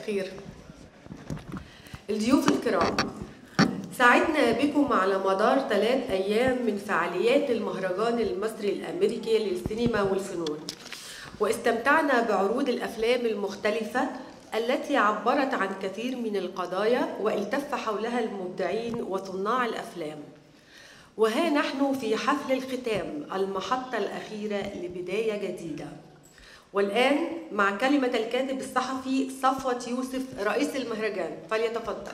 الخير الضيوف الكرام سعدنا بكم على مدار ثلاث أيام من فعاليات المهرجان المصري الأمريكي للسينما والفنون واستمتعنا بعروض الأفلام المختلفة التي عبرت عن كثير من القضايا والتف حولها المبدعين وصناع الأفلام وها نحن في حفل الختام المحطة الأخيرة لبداية جديدة والآن مع كلمة الكاتب الصحفي صفوة يوسف رئيس المهرجان فليتفضل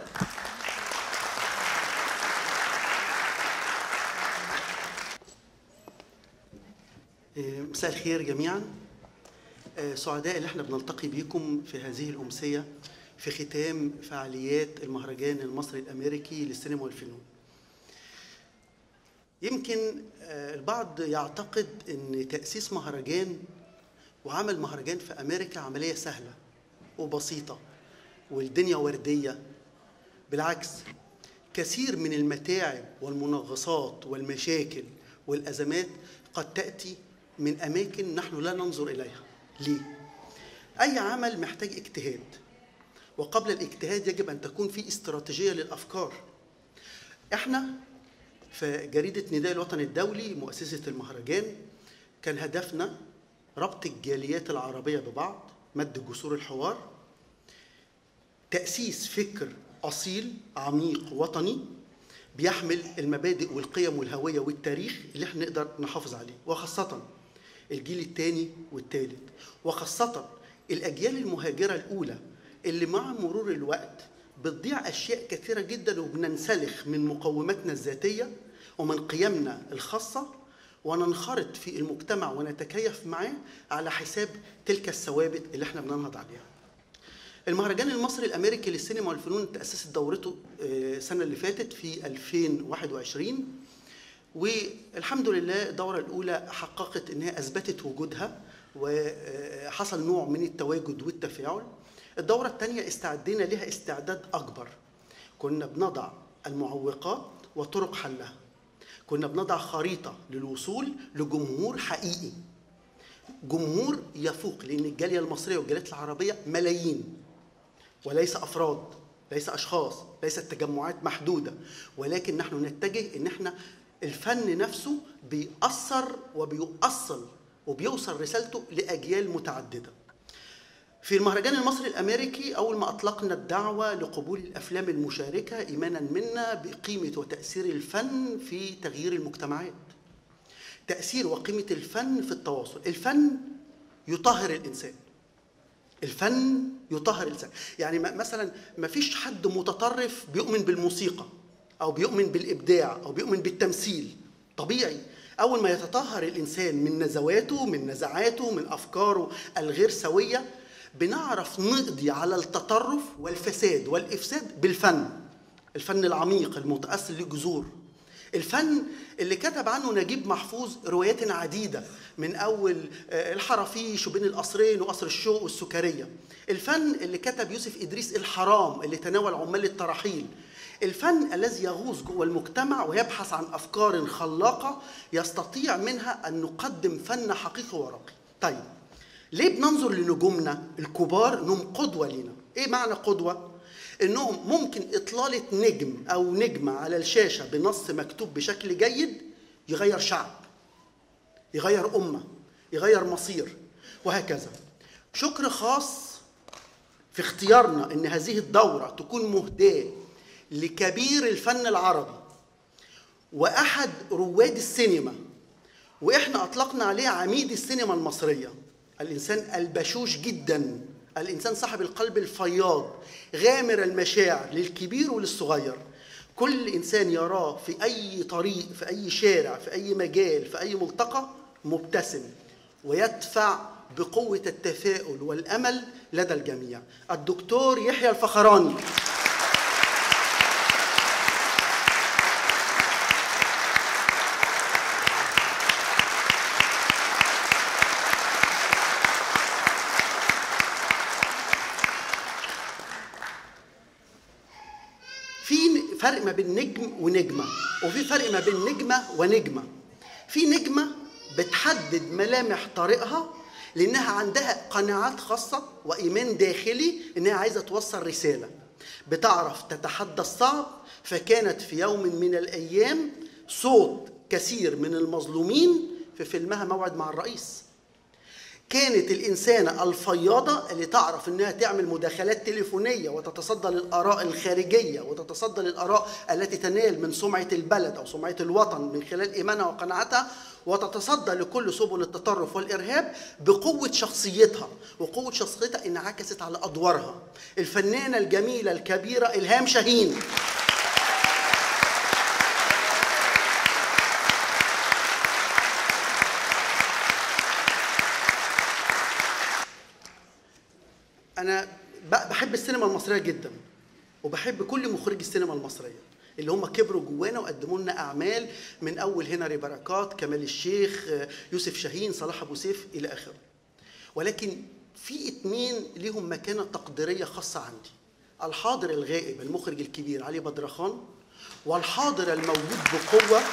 مساء الخير جميعا سعداء اللي احنا بنلتقي بيكم في هذه الأمسية في ختام فعاليات المهرجان المصري الأمريكي للسينما والفنون يمكن البعض يعتقد ان تأسيس مهرجان وعمل مهرجان في أمريكا عملية سهلة وبسيطة والدنيا وردية بالعكس كثير من المتاعب والمنغصات والمشاكل والأزمات قد تأتي من أماكن نحن لا ننظر إليها ليه؟ أي عمل محتاج اجتهاد وقبل الاجتهاد يجب أن تكون في استراتيجية للأفكار احنا في جريدة نداء الوطن الدولي مؤسسة المهرجان كان هدفنا ربط الجاليات العربية ببعض مد جسور الحوار تأسيس فكر أصيل عميق وطني بيحمل المبادئ والقيم والهوية والتاريخ اللي احنا نقدر نحافظ عليه وخاصة الجيل الثاني والثالث وخاصة الأجيال المهاجرة الأولى اللي مع مرور الوقت بتضيع أشياء كثيرة جدا وبننسلخ من مقوماتنا الذاتية ومن قيمنا الخاصة وننخرط في المجتمع ونتكيف معاه على حساب تلك الثوابت اللي احنا بننهض عليها. المهرجان المصري الامريكي للسينما والفنون تاسست دورته السنه اللي فاتت في 2021 والحمد لله الدوره الاولى حققت انها اثبتت وجودها وحصل نوع من التواجد والتفاعل. الدوره الثانيه استعدينا لها استعداد اكبر. كنا بنضع المعوقات وطرق حلها. كنا بنضع خريطة للوصول لجمهور حقيقي جمهور يفوق لأن الجالية المصرية والجاليات العربية ملايين وليس أفراد ليس أشخاص ليست تجمعات محدودة ولكن نحن نتجه إن احنا الفن نفسه بيأثر وبيؤصل وبيوصل رسالته لأجيال متعددة في المهرجان المصري الامريكي اول ما اطلقنا الدعوه لقبول الافلام المشاركه ايمانا منا بقيمه وتاثير الفن في تغيير المجتمعات. تاثير وقيمه الفن في التواصل، الفن يطهر الانسان. الفن يطهر الانسان، يعني مثلا ما فيش حد متطرف بيؤمن بالموسيقى او بيؤمن بالابداع او بيؤمن بالتمثيل. طبيعي اول ما يتطهر الانسان من نزواته من نزعاته من افكاره الغير سويه بنعرف نقضي على التطرف والفساد والافساد بالفن الفن العميق المتاصل لجذور الفن اللي كتب عنه نجيب محفوظ روايات عديده من اول الحرافيش وبين القصرين وقصر الشوق والسكريه الفن اللي كتب يوسف ادريس الحرام اللي تناول عمال الترحيل الفن الذي يغوص جوه المجتمع ويبحث عن افكار خلاقه يستطيع منها ان نقدم فن حقيقي وراقي طيب ليه بننظر لنجومنا الكبار انهم قدوه لينا ايه معنى قدوه انهم ممكن اطلاله نجم او نجمه على الشاشه بنص مكتوب بشكل جيد يغير شعب يغير امه يغير مصير وهكذا شكر خاص في اختيارنا ان هذه الدوره تكون مهداه لكبير الفن العربي واحد رواد السينما واحنا اطلقنا عليه عميد السينما المصريه الانسان البشوش جدا الانسان صاحب القلب الفياض غامر المشاعر للكبير وللصغير كل انسان يراه في اي طريق في اي شارع في اي مجال في اي ملتقى مبتسم ويدفع بقوه التفاؤل والامل لدى الجميع الدكتور يحيى الفخراني فرق ما بين نجم ونجمة وفي فرق ما بين نجمة ونجمة في نجمة بتحدد ملامح طريقها لانها عندها قناعات خاصه وايمان داخلي انها عايزه توصل رساله بتعرف تتحدى الصعب فكانت في يوم من الايام صوت كثير من المظلومين في فيلمها موعد مع الرئيس كانت الإنسانة الفياضة اللي تعرف إنها تعمل مداخلات تليفونية وتتصدى للآراء الخارجية وتتصدى للآراء التي تنال من سمعة البلد أو سمعة الوطن من خلال إيمانها وقناعتها وتتصدى لكل سبل التطرف والإرهاب بقوة شخصيتها وقوة شخصيتها انعكست على أدوارها الفنانة الجميلة الكبيرة إلهام شاهين انا ب- بحب السينما المصريه جدا وبحب كل مخرجي السينما المصريه اللي هم كبروا جوانا وقدموا لنا اعمال من اول هنري بركات كمال الشيخ آه، يوسف شاهين صلاح ابو سيف الى اخره ولكن في اتنين ليهم مكانه تقديريه خاصه عندي الحاضر الغائب المخرج الكبير علي بدرخان والحاضر الموجود بقوه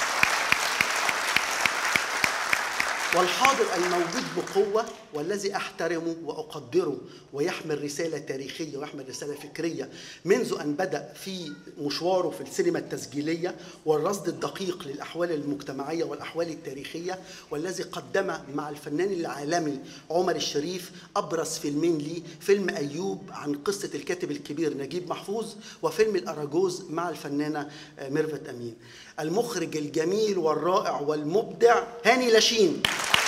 والحاضر الموجود بقوة والذي أحترمه وأقدره ويحمل رسالة تاريخية ويحمل رسالة فكرية منذ أن بدأ في مشواره في السينما التسجيلية والرصد الدقيق للأحوال المجتمعية والأحوال التاريخية والذي قدم مع الفنان العالمي عمر الشريف أبرز فيلمين ليه فيلم أيوب عن قصة الكاتب الكبير نجيب محفوظ وفيلم الأراجوز مع الفنانة آه، ميرفت أمين المخرج الجميل والرائع والمبدع هاني لاشين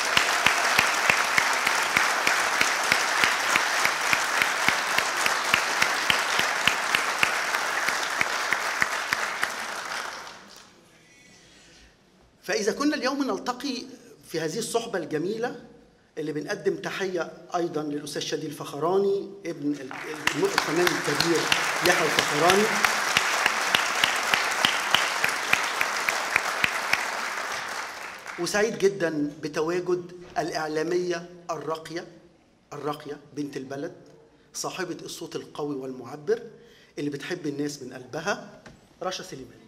فإذا كنا اليوم نلتقي في هذه الصحبة الجميلة اللي بنقدم تحية أيضا للأستاذ شادي الفخراني ابن ال- ال- الفنان الكبير يحيى الفخراني وسعيد جدا بتواجد الإعلامية الراقية الراقية بنت البلد صاحبة الصوت القوي والمعبر اللي بتحب الناس من قلبها رشا سليمان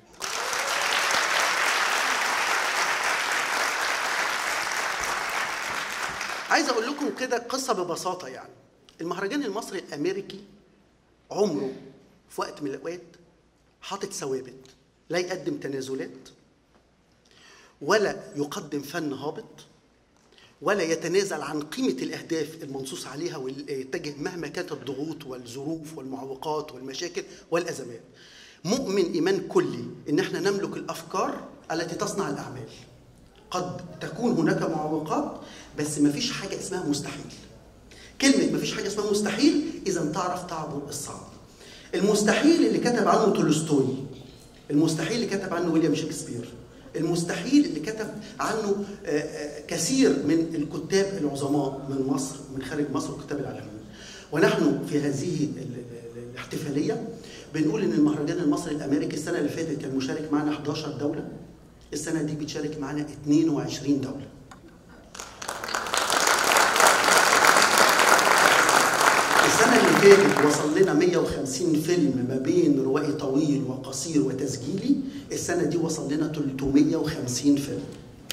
عايز اقول لكم كده قصه ببساطه يعني المهرجان المصري الامريكي عمره في وقت من الاوقات حاطط ثوابت لا يقدم تنازلات ولا يقدم فن هابط ولا يتنازل عن قيمة الأهداف المنصوص عليها ويتجه مهما كانت الضغوط والظروف والمعوقات والمشاكل والأزمات مؤمن إيمان كلي إن احنا نملك الأفكار التي تصنع الأعمال قد تكون هناك معوقات بس ما فيش حاجة اسمها مستحيل كلمة ما فيش حاجة اسمها مستحيل إذا تعرف تعبر الصعب المستحيل اللي كتب عنه تولستوي المستحيل اللي كتب عنه ويليام شكسبير المستحيل اللي كتب عنه آه، آه، كثير من الكتاب العظماء من مصر ومن خارج مصر والكتاب العالميين ونحن في هذه ال- ال- الاحتفالية بنقول ان المهرجان المصري الامريكي السنة اللي فاتت كان مشارك معنا 11 دولة السنة دي بتشارك معنا 22 دولة السنة اللي فاتت وصل لنا 150 فيلم ما بين روائي طويل وقصير وتسجيلي السنة دي وصل لنا 350 فيلم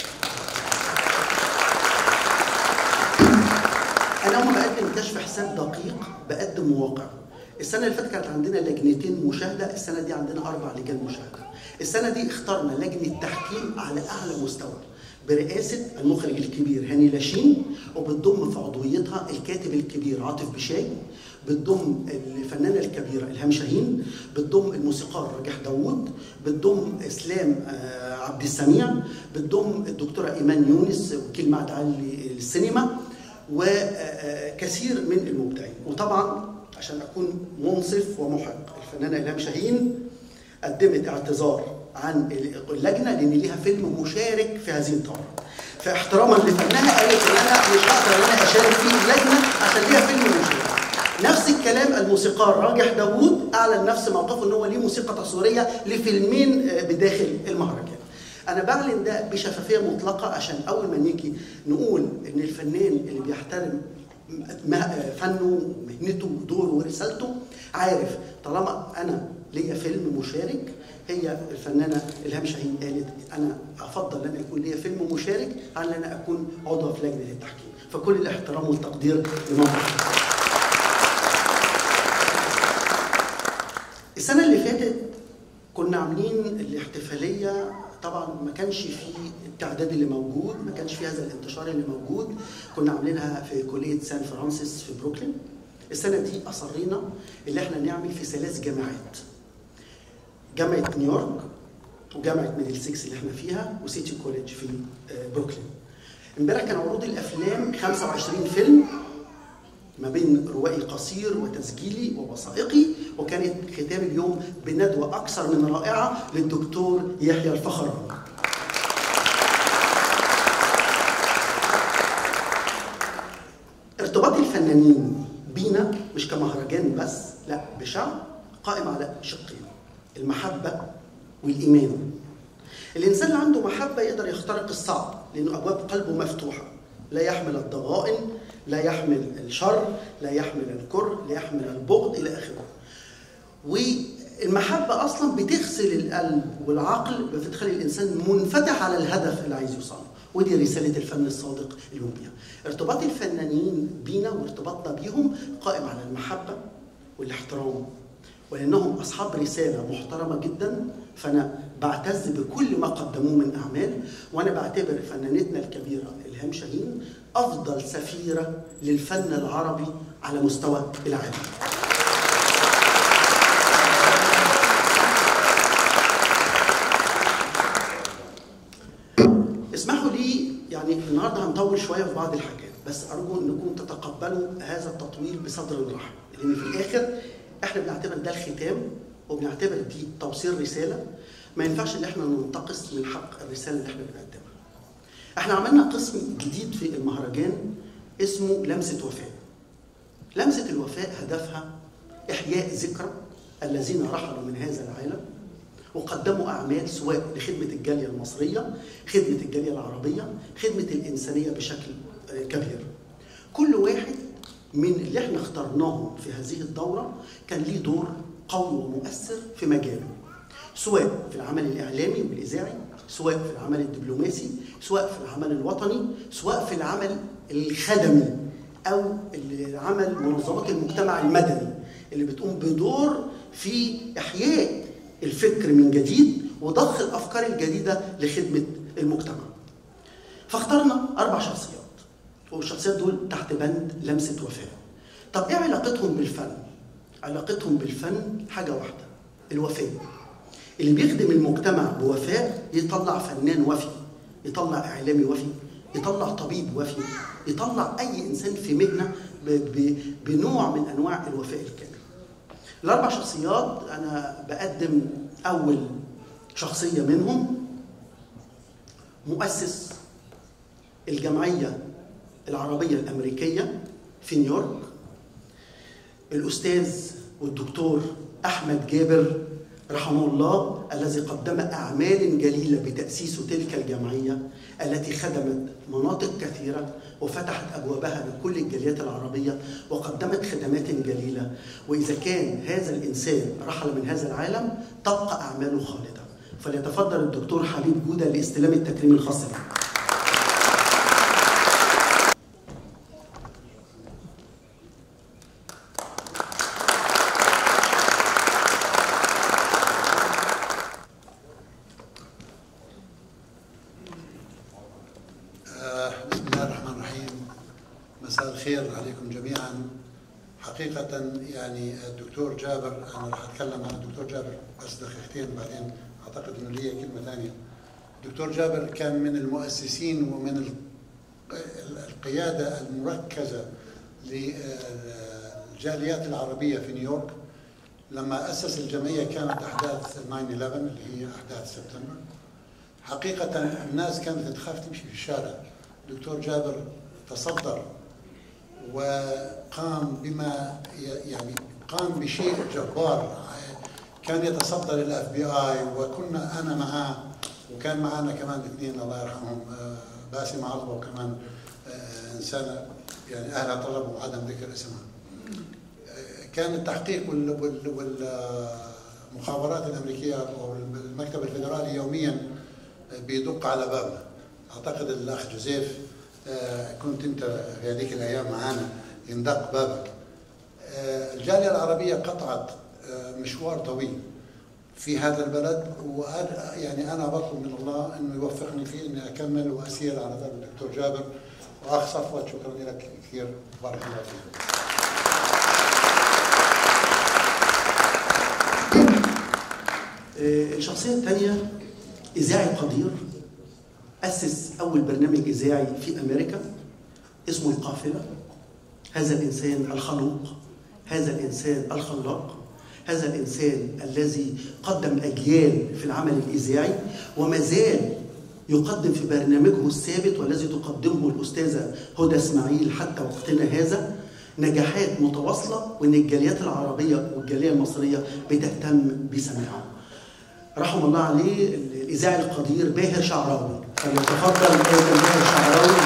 أنا أول ما بقدم كشف حساب دقيق بقدم واقع السنة اللي فاتت كانت عندنا لجنتين مشاهدة السنة دي عندنا أربع لجان مشاهدة السنة دي اخترنا لجنة تحكيم على أعلى مستوى برئاسة المخرج الكبير هاني لاشين وبتضم في عضويتها الكاتب الكبير عاطف بشاي بتضم الفنانة الكبيرة إلهام شاهين بتضم الموسيقار رجح داوود بتضم إسلام آه، عبد السميع بتضم الدكتورة إيمان يونس وكيل معهد عالي للسينما وكثير من المبدعين وطبعا عشان أكون منصف ومحق الفنانة إلهام شاهين قدمت اعتذار عن اللجنه لان ليها فيلم مشارك في هذه الدوره. فاحتراما لفنها قالت ان انا مش هقدر ان انا اشارك في اللجنه عشان ليها فيلم مشارك. نفس الكلام الموسيقار راجح داوود اعلن نفس موقفه ان هو ليه موسيقى تصويريه لفيلمين آه، بداخل المهرجان. انا بعلن ده بشفافيه مطلقه عشان اول ما نيجي نقول ان الفنان اللي بيحترم ما- فنه ومهنته ودوره ورسالته عارف طالما انا ليا فيلم مشارك هي الفنانه الهام شاهين قالت انا افضل ان يكون ليا فيلم مشارك على ان انا اكون عضو في لجنه التحكيم فكل الاحترام والتقدير لموقف السنه اللي فاتت كنا عاملين الاحتفاليه طبعا ما كانش فيه التعداد اللي موجود ما كانش فيه هذا الانتشار اللي موجود كنا عاملينها في كليه سان فرانسيس في بروكلين السنه دي اصرينا اللي احنا نعمل في ثلاث جامعات جامعه نيويورك وجامعه ميدل 6 اللي احنا فيها وسيتي كوليدج في بروكلين امبارح كان عروض الافلام 25 فيلم ما بين روائي قصير وتسجيلي ووثائقي وكانت ختام اليوم بندوه اكثر من رائعه للدكتور يحيى الفخراني ارتباط الفنانين بينا مش كمهرجان بس لا بشعب قائم على شقين المحبه والايمان الانسان اللي عنده محبه يقدر يخترق الصعب لانه ابواب قلبه مفتوحه لا يحمل الضغائن لا يحمل الشر لا يحمل الكره لا يحمل البغض الى اخره والمحبه اصلا بتغسل القلب والعقل بتخلي الانسان منفتح على الهدف اللي عايز يوصله ودي رساله الفن الصادق اليوم بيها ارتباط الفنانين بينا وارتباطنا بيهم قائم على المحبه والاحترام ولانهم اصحاب رساله محترمه جدا فانا بعتز بكل ما قدموه من اعمال وانا بعتبر فنانتنا الكبيره الهام شاهين افضل سفيره للفن العربي على مستوى العالم. اسمحوا لي يعني النهارده هنطول شويه في بعض الحاجات بس ارجو انكم تتقبلوا هذا التطويل بصدر رحب لان في الاخر احنا بنعتبر ده الختام وبنعتبر دي توصيل رساله ما ينفعش ان احنا ننتقص من حق الرساله اللي احنا بنقدمها. احنا عملنا قسم جديد في المهرجان اسمه لمسه وفاء. لمسه الوفاء هدفها احياء ذكرى الذين رحلوا من هذا العالم وقدموا اعمال سواء لخدمه الجاليه المصريه، خدمه الجاليه العربيه، خدمه الانسانيه بشكل كبير. كل واحد من اللي احنا اخترناهم في هذه الدوره كان ليه دور قوي ومؤثر في مجاله. سواء في العمل الاعلامي والاذاعي، سواء في العمل الدبلوماسي، سواء في العمل الوطني، سواء في العمل الخدمي او العمل منظمات المجتمع المدني اللي بتقوم بدور في احياء الفكر من جديد وضخ الافكار الجديده لخدمه المجتمع. فاخترنا اربع شخصيات والشخصيات دول تحت بند لمسه وفاء. طب ايه علاقتهم بالفن؟ علاقتهم بالفن حاجه واحده الوفاء. اللي بيخدم المجتمع بوفاء يطلع فنان وفي يطلع اعلامي وفي يطلع طبيب وفي يطلع اي انسان في مهنه بنوع من انواع الوفاء الكامل الاربع شخصيات انا بقدم اول شخصيه منهم مؤسس الجمعيه العربيه الامريكيه في نيويورك الاستاذ والدكتور احمد جابر رحمه الله الذي قدم أعمال جليلة بتأسيس تلك الجمعية التي خدمت مناطق كثيرة وفتحت أبوابها لكل الجاليات العربية وقدمت خدمات جليلة وإذا كان هذا الإنسان رحل من هذا العالم تبقى أعماله خالدة فليتفضل الدكتور حبيب جودة لاستلام التكريم الخاص به عليكم جميعا حقيقة يعني الدكتور جابر أنا راح أتكلم عن الدكتور جابر بس دقيقتين بعدين أعتقد إنه لي كلمة ثانية. الدكتور جابر كان من المؤسسين ومن القيادة المركزة للجاليات العربية في نيويورك لما أسس الجمعية كانت أحداث 9/11 اللي هي أحداث سبتمبر حقيقة الناس كانت تخاف تمشي في الشارع دكتور جابر تصدر وقام بما يعني قام بشيء جبار كان يتصدى للاف بي اي وكنا انا معاه وكان معنا كمان اثنين الله يرحمهم باسم عربه وكمان انسانه يعني اهلها طلبوا عدم ذكر اسمها كان التحقيق وال, وال, وال المخابرات الامريكيه او المكتب الفدرالي يوميا بيدق على بابنا اعتقد الاخ جوزيف آه، كنت انت في هذيك الايام معنا يندق بابك آه، الجاليه العربيه قطعت آه، مشوار طويل في هذا البلد وأنا يعني انا بطلب من الله انه يوفقني فيه اني اكمل واسير على درب الدكتور جابر واخ صفوت شكرا لك كثير بارك الله فيك. آه، الشخصية الثانية إذاعي قدير أسس أول برنامج إذاعي في أمريكا اسمه القافلة هذا الإنسان الخلوق هذا الإنسان الخلاق هذا الإنسان الذي قدم أجيال في العمل الإذاعي وما زال يقدم في برنامجه الثابت والذي تقدمه الأستاذة هدى إسماعيل حتى وقتنا هذا نجاحات متواصلة وإن الجاليات العربية والجالية المصرية بتهتم بسماعه رحم الله عليه الاذاعي القدير باهر شعراوي فليتفضل ايضا باهر شعراوي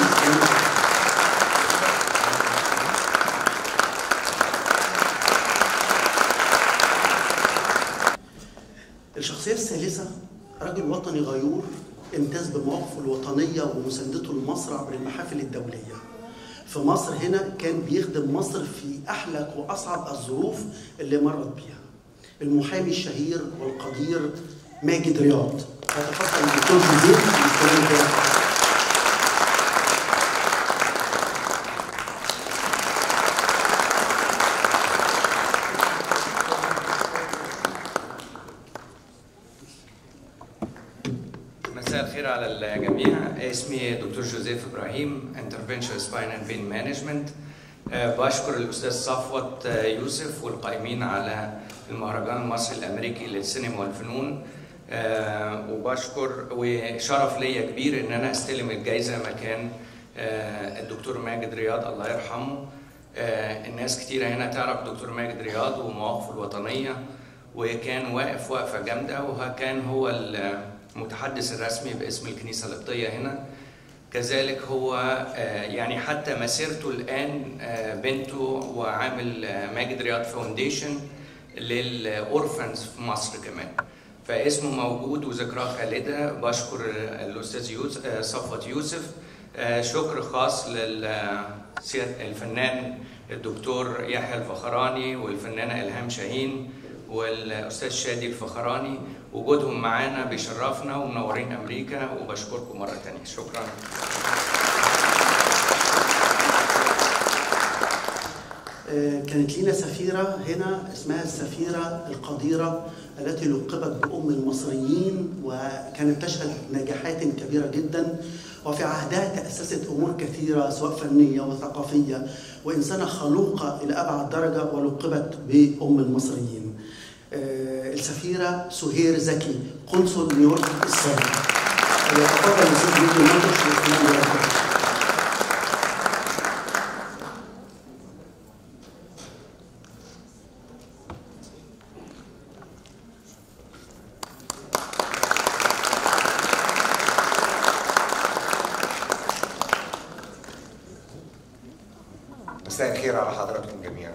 الشخصيه الثالثه رجل وطني غيور امتاز بمواقفه الوطنيه ومساندته لمصر عبر المحافل الدوليه في مصر هنا كان بيخدم مصر في احلك واصعب الظروف اللي مرت بيها المحامي الشهير والقدير ماجد رياض يتفضل الدكتور جوزيف بالكلام ده مساء الخير على الجميع اسمي دكتور جوزيف ابراهيم انترفنشن سباين اند بين مانجمنت بشكر الاستاذ صفوت آه، يوسف والقائمين على المهرجان المصري الامريكي للسينما والفنون آه، وبشكر وشرف ليا كبير ان انا استلم الجائزه مكان آه، الدكتور ماجد رياض الله يرحمه آه، الناس كتيرة هنا تعرف دكتور ماجد رياض ومواقفه الوطنية وكان واقف وقفة جامدة وكان هو المتحدث الرسمي باسم الكنيسة القبطية هنا كذلك هو آه، يعني حتى مسيرته الآن آه، بنته وعامل آه، ماجد رياض فاونديشن للأورفنز في مصر كمان فاسمه موجود وذكراه خالدة بشكر الأستاذ يوسف آه، صفوت يوسف آه، شكر خاص للفنان الدكتور يحيى الفخراني والفنانة إلهام شاهين والأستاذ شادي الفخراني وجودهم معانا بيشرفنا ومنورين أمريكا وبشكركم مرة تانية شكرا آه، كانت لينا سفيرة هنا اسمها السفيرة القديرة التي لقبت بأم المصريين وكانت تشهد نجاحات كبيرة جدا وفي عهدها تأسست أمور كثيرة سواء فنية وثقافية وإنسانة خلوقة إلى أبعد درجة ولقبت بأم المصريين آه، السفيرة سهير زكي قنصل نيويورك السابق يتفضل الأستاذ فيديو منتج للكلام ده. مساء الخير على حضراتكم جميعا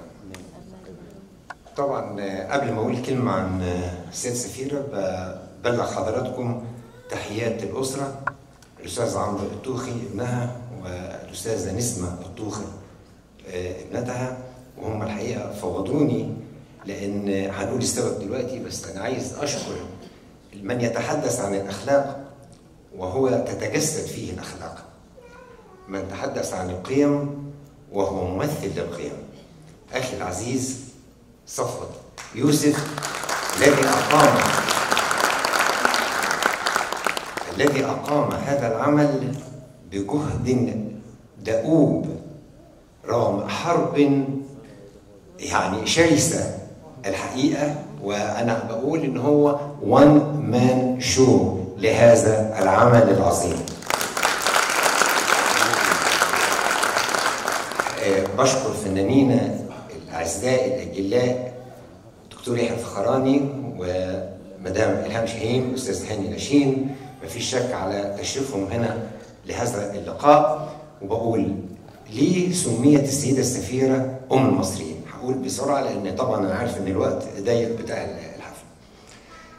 طبعا آه، قبل ما اقول كلمه عن آه، السيد سفيره ببلغ حضراتكم تحيات الاسره الاستاذ عمرو الطوخي ابنها والاستاذه نسمه الطوخي آه، ابنتها وهم الحقيقه فوضوني لان هنقول السبب دلوقتي بس انا عايز اشكر من يتحدث عن الاخلاق وهو تتجسد فيه الاخلاق من تحدث عن القيم وهو ممثل للقيم أخي العزيز صفوت يوسف الذي أقام الذي أقام هذا العمل بجهد دؤوب رغم حرب يعني شرسة الحقيقة وأنا بقول إن هو one man show لهذا العمل العظيم آه، بشكر فنانينا الاعزاء الاجلاء دكتور يحيى الفخراني ومدام الهام شاهين استاذ هاني لاشين مفيش شك على تشريفهم هنا لهذا اللقاء وبقول ليه سميت السيده السفيره ام المصريين هقول بسرعه لان طبعا انا عارف ان الوقت ضيق بتاع الحفل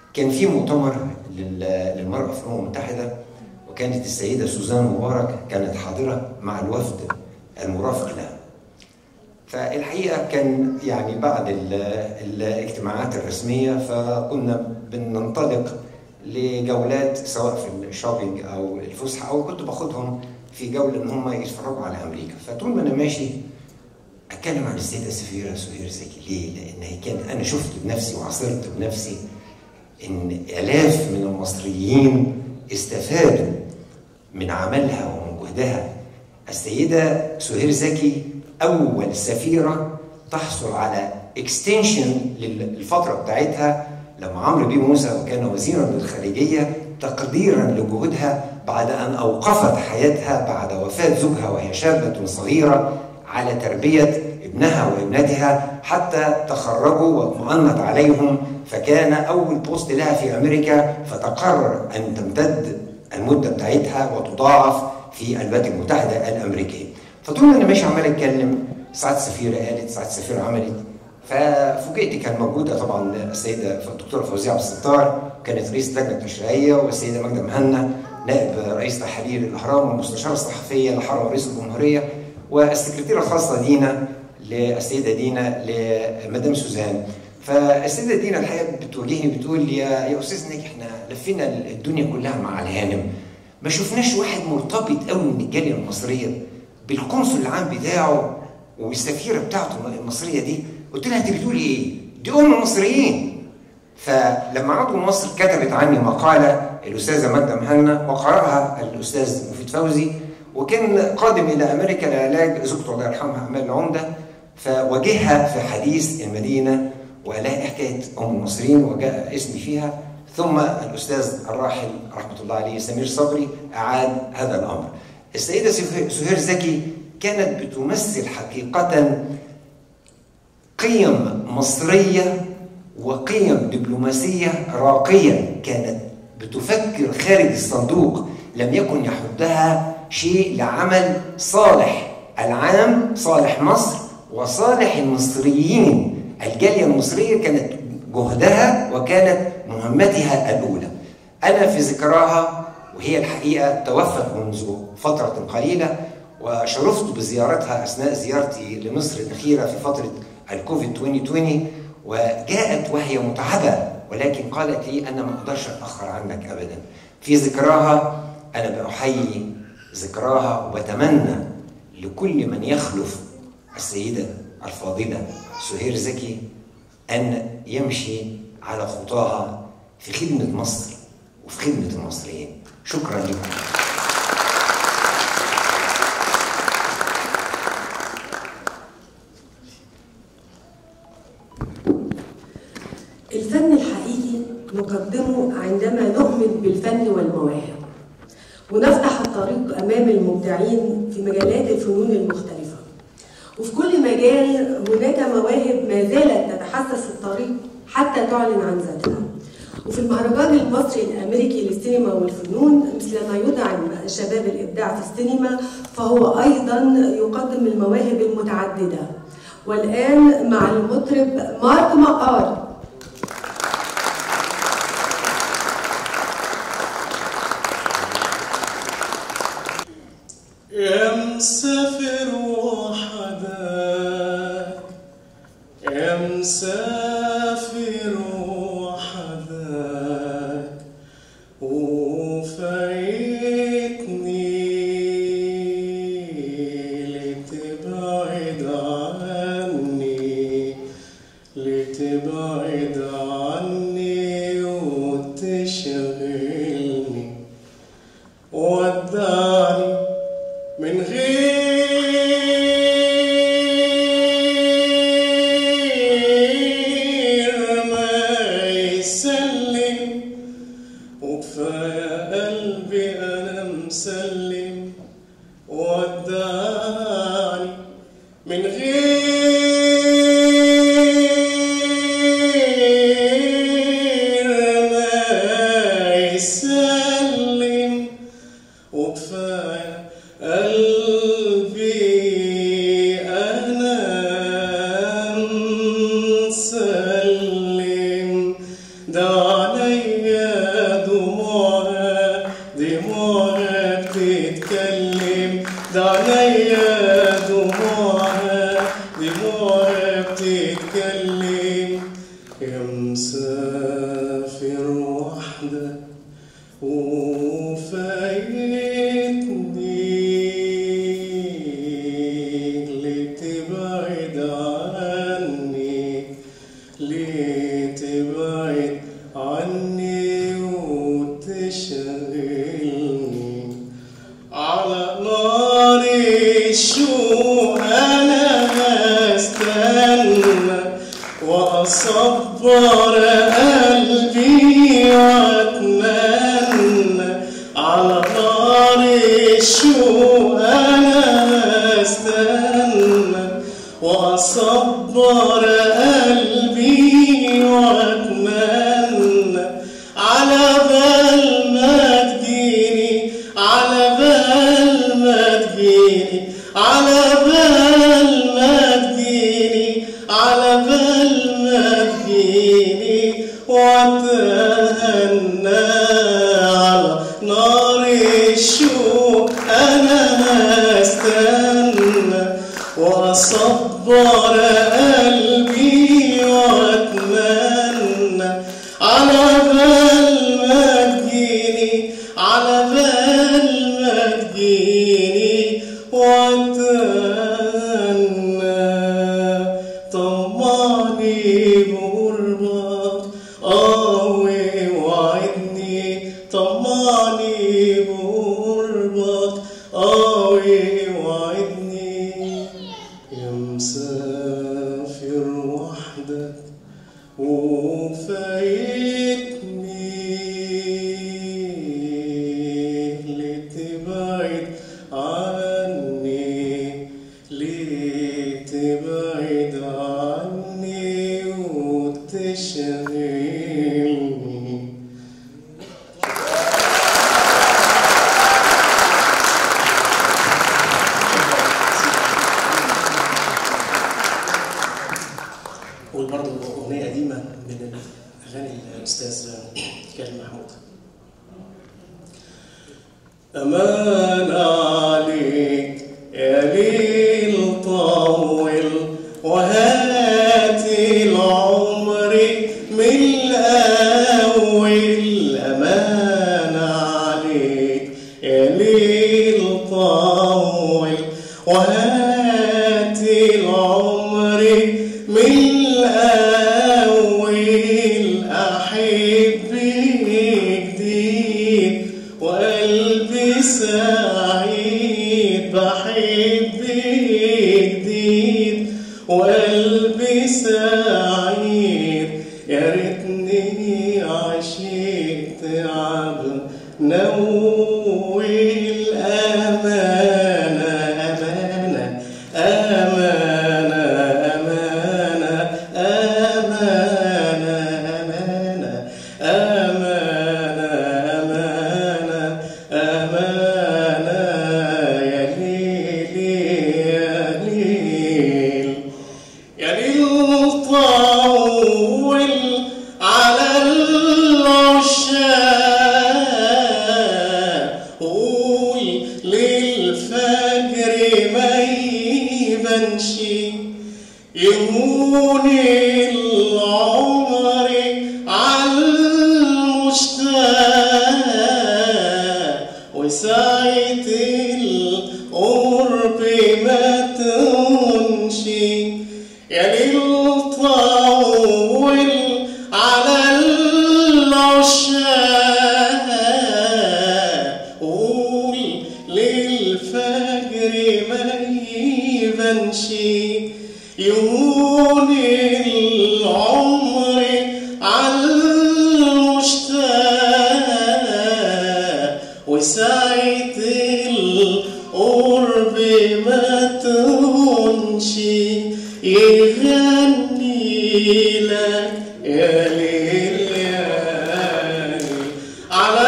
كان في مؤتمر لل- للمرأة في الأمم المتحدة وكانت السيدة سوزان مبارك كانت حاضرة مع الوفد المرافق لها فالحقيقه كان يعني بعد ال- الاجتماعات الرسميه فكنا بننطلق لجولات سواء في الشوبينج او الفسحه او كنت باخدهم في جوله ان هم يتفرجوا على امريكا فطول ما انا ماشي اتكلم عن السيده سفيره سهير زكي ليه؟ لان هي كان انا شفت بنفسي وعصرت بنفسي ان الاف من المصريين استفادوا من عملها ومن جهدها السيدة سهير زكي أول سفيرة تحصل على اكستنشن للفترة بتاعتها لما عمرو بيه موسى كان وزيرا للخارجية تقديرا لجهودها بعد أن أوقفت حياتها بعد وفاة زوجها وهي شابة صغيرة على تربية ابنها وابنتها حتى تخرجوا واطمأنت عليهم فكان أول بوست لها في أمريكا فتقرر أن تمتد المدة بتاعتها وتضاعف في الولايات المتحدة الأمريكية فطول ما أنا ماشي عمال أتكلم ساعات السفيرة قالت ساعات السفيرة عملت ففوجئت كان موجودة طبعا السيدة الدكتورة فوزية عبد الستار كانت رئيس اللجنة التشريعية والسيدة ماجدة مهنا نائب رئيس تحرير الأهرام والمستشارة الصحفية لحرم رئيس الجمهورية والسكرتيرة الخاصة دينا للسيدة دينا لمدام سوزان فالسيدة دينا الحقيقة بتواجهني بتقول لي يا يا أستاذ ناجي احنا لفينا الدنيا كلها مع الهانم ما شفناش واحد مرتبط قوي من الجالية المصرية بالقنصل العام بتاعه والسفيرة بتاعته المصرية دي قلت لها انت بتقولي ايه؟ دي ام المصريين فلما عضو مصر كتبت عني مقالة الأستاذة ماجدة مهنا وقرأها الأستاذ مفيد فوزي وكان قادم إلى أمريكا لعلاج زوجته الله يرحمها أمال العمدة فواجهها في حديث المدينة وقال لها إيه حكاية أم المصريين وجاء اسمي فيها ثم الأستاذ الراحل رحمة الله عليه سمير صبري أعاد هذا الأمر السيدة سهير زكي كانت بتمثل حقيقة قيم مصرية وقيم دبلوماسية راقية كانت بتفكر خارج الصندوق لم يكن يحدها شيء لعمل صالح العام صالح مصر وصالح المصريين الجالية المصرية كانت جهدها وكانت مهمتها الأولى أنا في ذكراها وهي الحقيقة توفت منذ فترة قليلة وشرفت بزيارتها أثناء زيارتي لمصر الأخيرة في فترة الكوفيد 2020 وجاءت وهي متعبة ولكن قالت لي أنا ما أقدرش أتأخر عنك أبدا في ذكراها أنا بأحيي ذكراها وبتمنى لكل من يخلف السيدة الفاضلة سهير زكي أن يمشي على خطاها في خدمة مصر وفي خدمة المصريين شكرا لكم الفن الحقيقي نقدمه عندما نؤمن بالفن والمواهب ونفتح الطريق أمام المبدعين في مجالات الفنون المختلفة وفي كل مجال هناك مواهب ما زالت تتحسس الطريق حتى تعلن عن ذاتها وفي المهرجان المصري الامريكي للسينما والفنون مثل ما يدعم شباب الابداع في السينما فهو ايضا يقدم المواهب المتعدده والان مع المطرب مارك مقار يا مسافر وحدك يا مسافر وحدك وفايتني لتبعد عني لتبعد عني وتشغلني ودعني من غير ما يسلم وكفاية قلبي أنا مسلم ودعني من غير ما يسلم وكفاية قلبي أنا مسلم ده علي وأصبر قلبي وأتمنى على نار الشوق أنا استنى وأصبر قلبي وأتمنى على بال ما تجيني على بال ما تجيني على بال ما تجيني على بال ما تجيني واتهنى على نار الشوق انا استنى واصبر قلبي واتمنى على بال ما تجيني على بال ما تجيني واتمنى طمعني بقربك قوي وعدني طمعني بقربك قوي وعدني يا مسافر وحدك وفايتني لتبعد عني ليه تبعد عني وتشغلني وبرضه أغنية قديمة من أغاني الأستاذ كريم محمود أمان عليك يا ليل طول وهات العمر من الأول أمان عليك يا ليل طول وهات العمر من الأول أحب جديد وقلبي سعيد بحب جديد وقلبي سعيد يا ريتني عشقت عبد نول أمانة أمانة أمانة أمانة أمانة أمانة أمانة أمانة أمانة يا ليل يا ليل يا ليل طول على العشاق قول للفجر ما يبانش يهون العمر على المشتاق وساعة القرب ما تنشي يا ليل طول على العشاق قول للفجر ما يبانش يهون العمر على المشتاق وساعة القرب ما تهونشي يغني لك يا ليل يا ليل على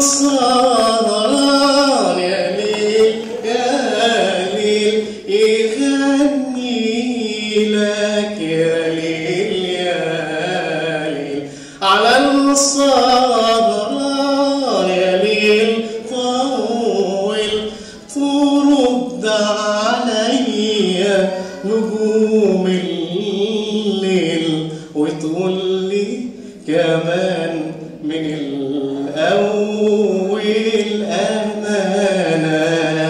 الصهران يا ليل يا ليل يغني لك يا ليل يا ليل على الصهران يا ليل طول ترد عليا نجوم الليل وتقول لي كمان من الأول أمانة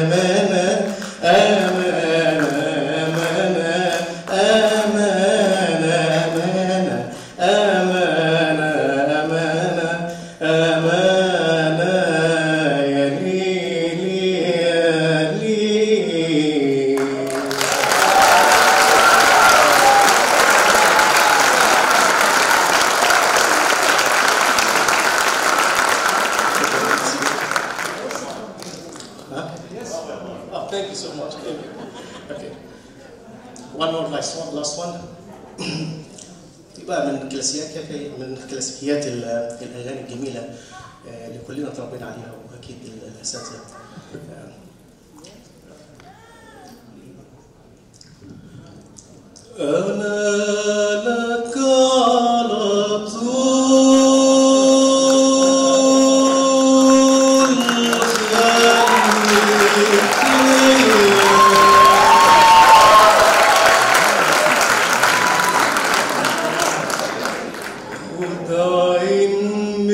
أمانة أمانة أمانة أمانة أمانة أمانة أمانة يا ليل يا ليل our last one, last one يبقى من كلاسيكيات من كلاسيكيات ال- الاغاني الجميله آه، اللي كلنا تربينا عليها واكيد الاساتذه آه، أنا لك على طول خليك ودعين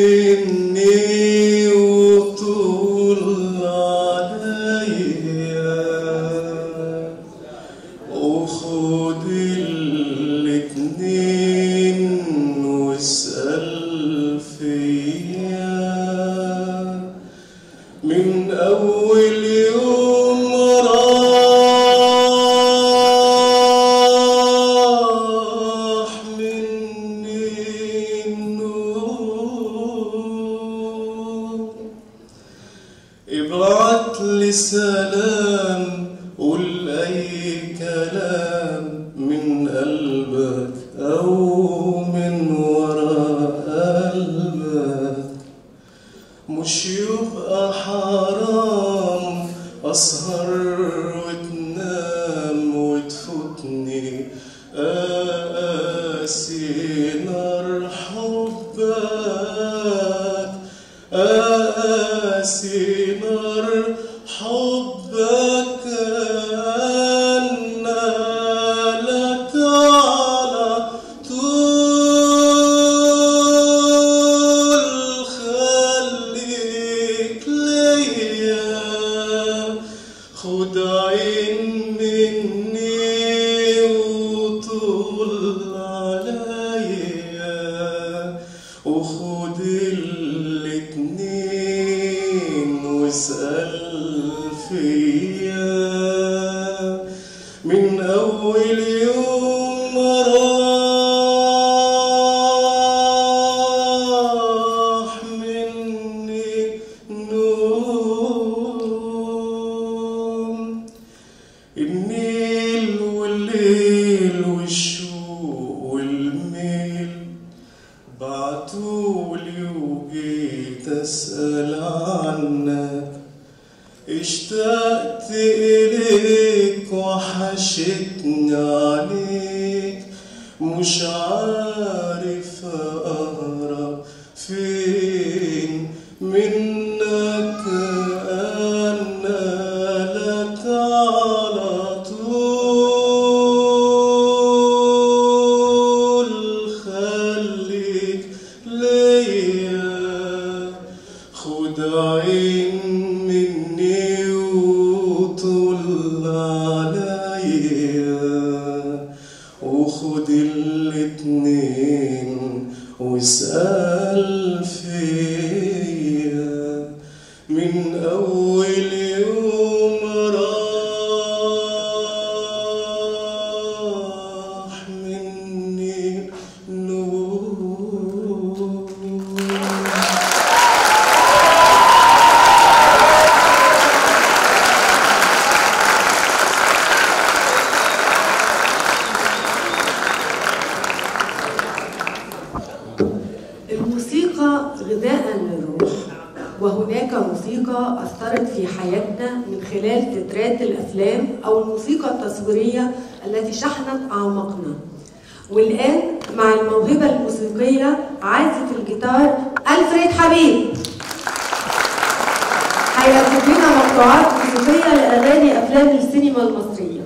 مني وطول عليا وخد الاتنين واسأل فيا من أول يوم راح مني النور ابعت لي سلام قول اي كلام من قلبك او من ورا قلبك مش يبقى حرام اسهر وتنام وتفوتني قاسي نار حبك قاسي نار حبك أنا لك على طول خليك ليا خد عين مني وطول عليا وخد الاتنين واسأل فيا من أول يوم راح مني نوم النيل والليل والشوق والميل بعتولي وجيت أسأل عنك اشتقت إليك وحشتني عليك مش عارف أهرب فين منك أنا لك على طول خليك ليا خد عين مني وطل عليا وخد الاتنين واسأل فيا من أول يوم راح مني نور الموسيقى غذاء للروح وهناك موسيقى أثرت في حياتنا من خلال تترات الأفلام أو الموسيقى التصويرية التي شحنت أعماقنا والآن مع الموهبة الموسيقية عازف الجيتار ألفريد حبيب هيقدم لنا مقطوعات موسيقية لأغاني أفلام السينما المصرية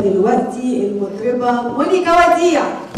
دلوقتي المطربة مونيكا وديع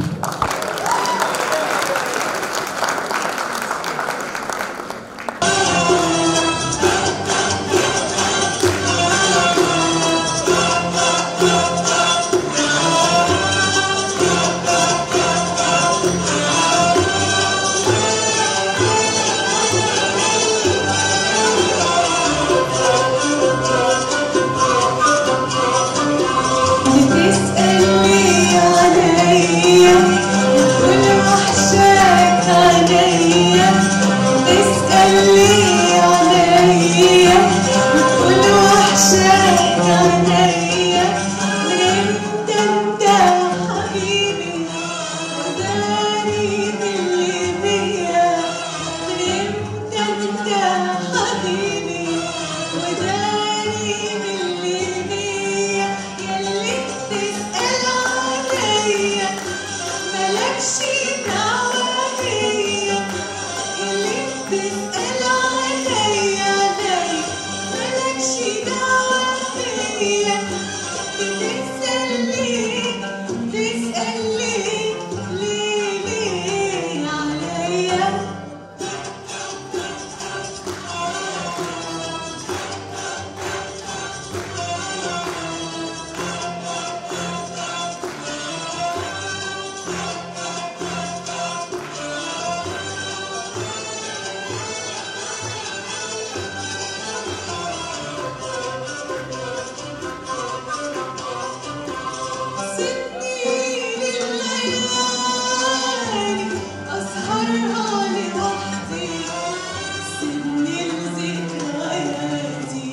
بتسألني عليا كل وحشاك عليا بتسألني عليا كل وحشاك عليا من امتى انت حبيبي وداري باللي بيا من امتى انت حبيبي وداري باللي بيا ياللي بتسأل عليا مالكش دعوة بيا ياللي بتسأل عليا عليا مالكش دعوة بيا بتسأل ليه بتسأل ليه ليه ليه عليا سنين الليالي أسهرها لوحدي سنين ذكرياتي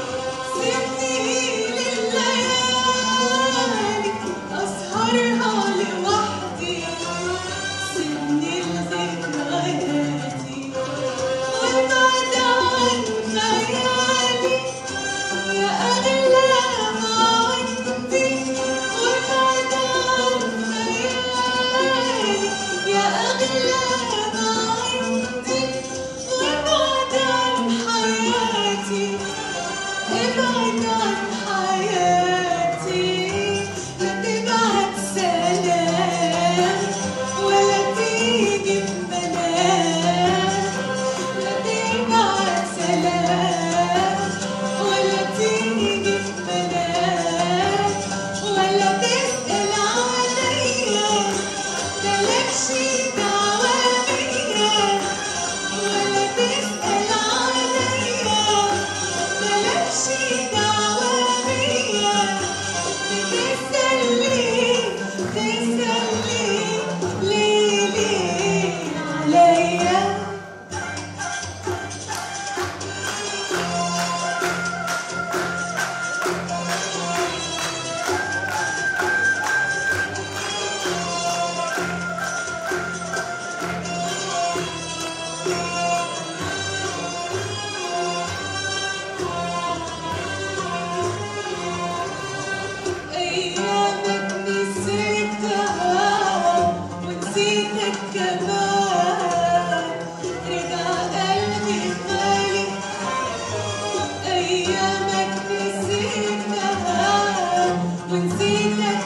سنين الليالي أسهرها لوحدي سنين ذكرياتي وابعد عن خيالي يا أغلى ما عندي وابعد عن خيالي يا أغلى ما عندي وابعد عن حياتي ابعد عن حياتي لا تبعت سلام ولا تيجي بمنام لا تبعت سلام ولا تيجي بمنام ولا تسأل عليا مالكش دعوة بيا ولا تسأل عليا مالكش دعوة بيا بتسأل ليه بتسأل ليه ليه ليه عليا أيامك نسيتها ونسيتك كمان رجع قلبي خالي أيامك نسيتها ونسيتك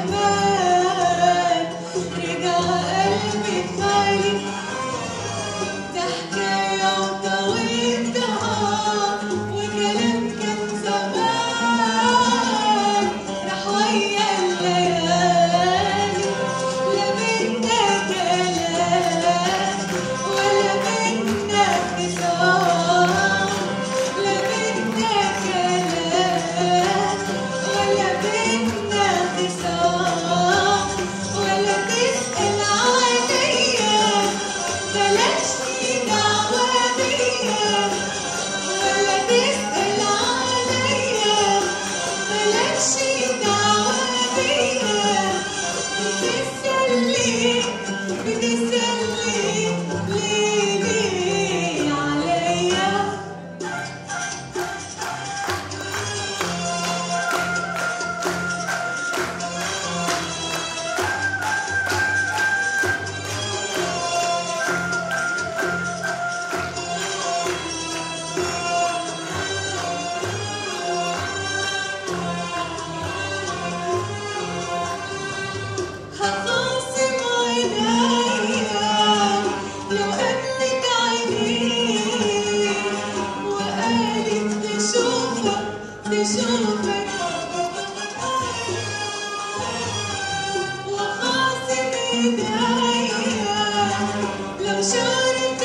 كمان رجع قلبي خالي ده حكاية وطويتها وكلام كان زمان راح ويا الليالي لا منا كلام ولا منا خصام لا منا كلام أشوفك وخاصم إيديا لو شاورت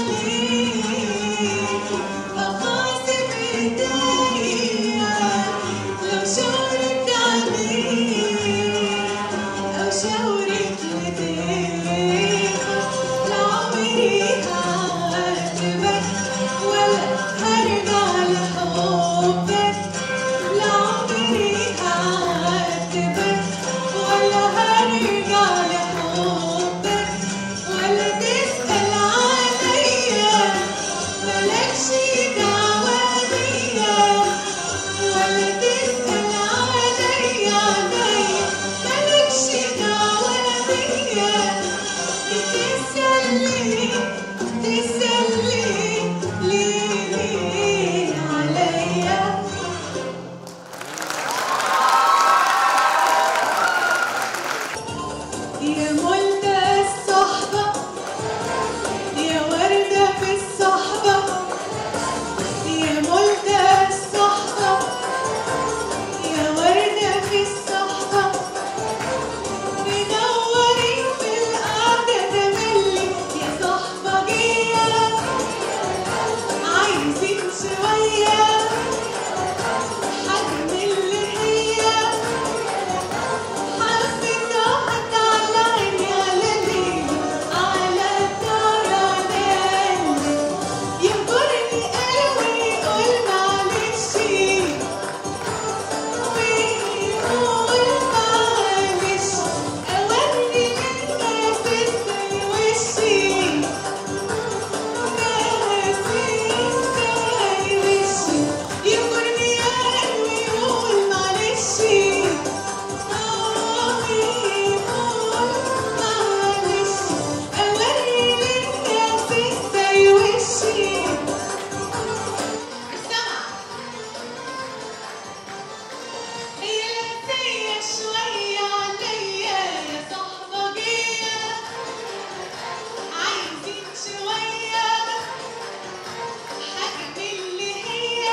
عليك وخاصم إيديا لو شاورت عليك أو شاورت لديك لعمري هعاتبك ولا هرجع لحبك لعمري هعاتبك ولا هرجع لحبك ولا تسأل عليا ملكش دعوة بيا ولا تسأل عليا عليا ملكش دعوة بيا بتسأل ليه بتسأل ليه ليه ليه عليا يا مولدة الصحبة يا وردة في الصحبة يا مولدة الصحبة يا وردة في الصحبة منورين في القعدة تملي يا صحبة جية عايزين شوية حجم اللي هي حبيتها حتى على عيني على ليل على الدار على يهجرني قلبي يقول معلش ويقول معلش أودي للناس ازاي وشي ناس ازاي وشي يهجرني قلبي يقول معلش شوية حجم اللي هي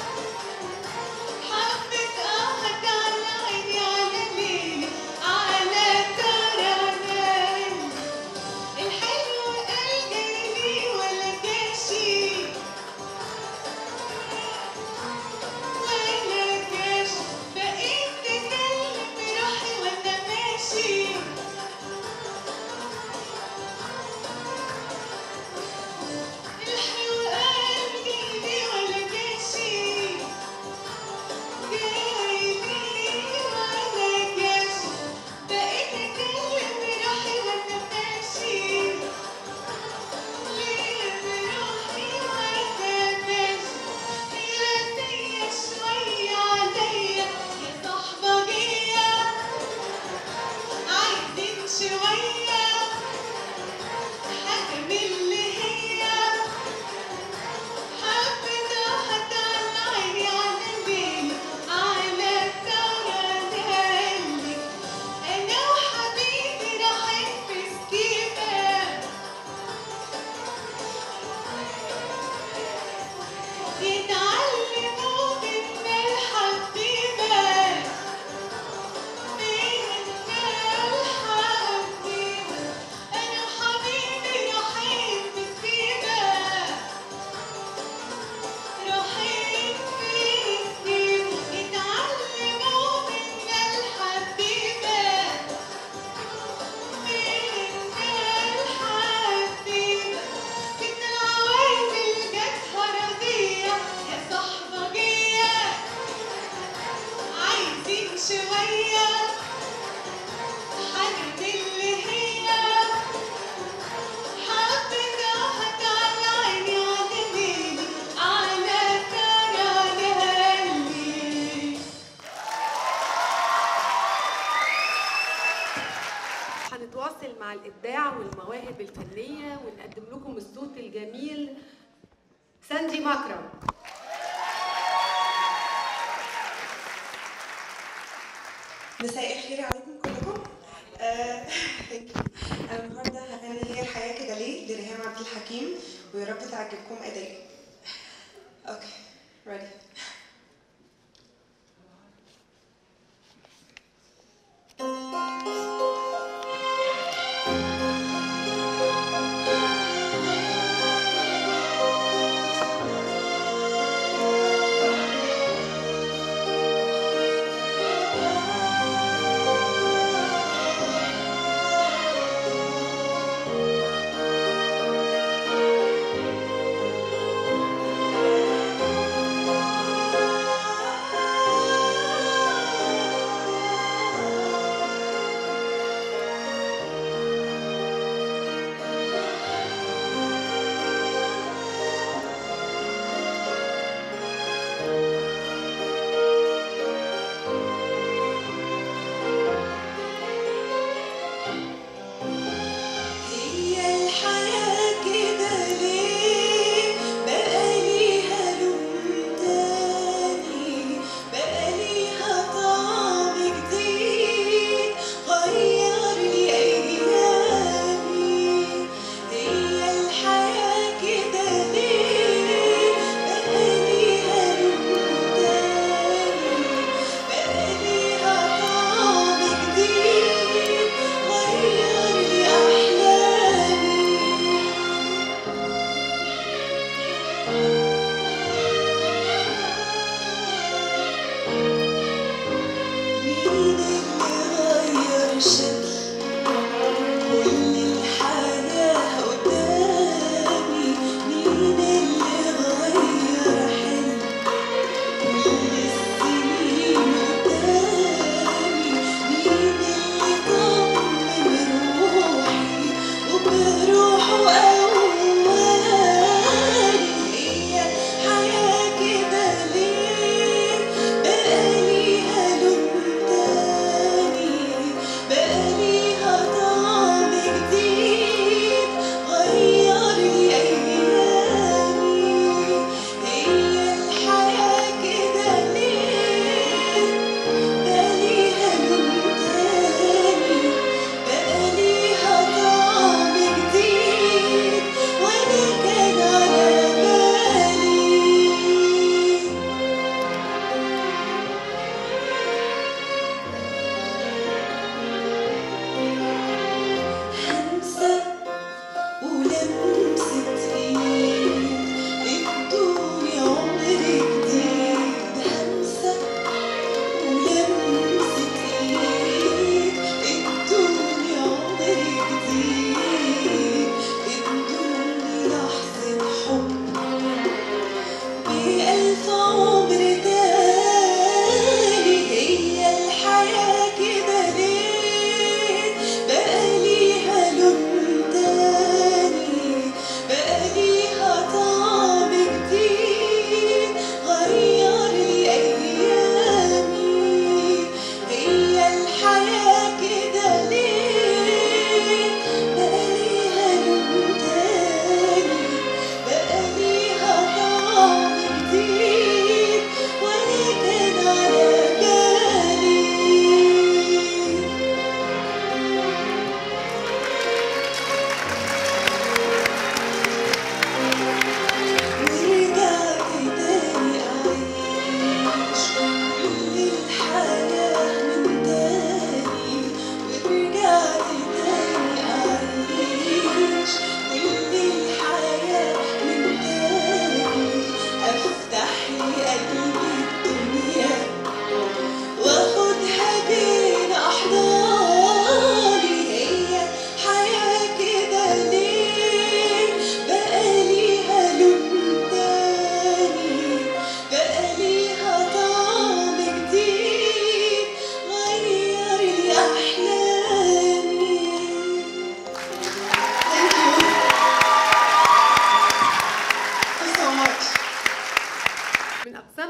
حبة قهد على عيني على ليلي على كرنان الحلو قلبي ولا كاشي ولا كاش بقيت تكلم روحي وانا ماشي الحلو قلبي ولا كاشي شوية حجم اللي هي حبيتها حتى على عيني على الليل على كرنالي أنا وحبيبي رايحين في سكيبة يتعلموا منا الحبيبة منا الحبيبة أنا وحبيبي رايحين في سكيبة رايحين في سكيبة يتعلموا منا الحبيبة منا الحبيبة ست العوايد جاتها رضية يا صحبجية عايزين شوية حاجة اللي هي حبيتها حتى على عيني على ليلي على كرنالي هنتواصل مع الإبداع والمواهب الفنية ونقدم لكم الصوت الجميل ساندي مكرم مساء الخير عليكم كلكم آه، thank you. انا النهارده هغني هي الحياه كده ليه لريهام عبد الحكيم ويا رب تعجبكم ادائي اوكي ready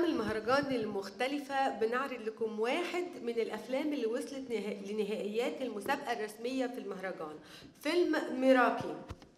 أفلام المهرجان المختلفة بنعرض لكم واحد من الأفلام اللي وصلت نه- لنهائيات المسابقة الرسمية في المهرجان فيلم ميراكي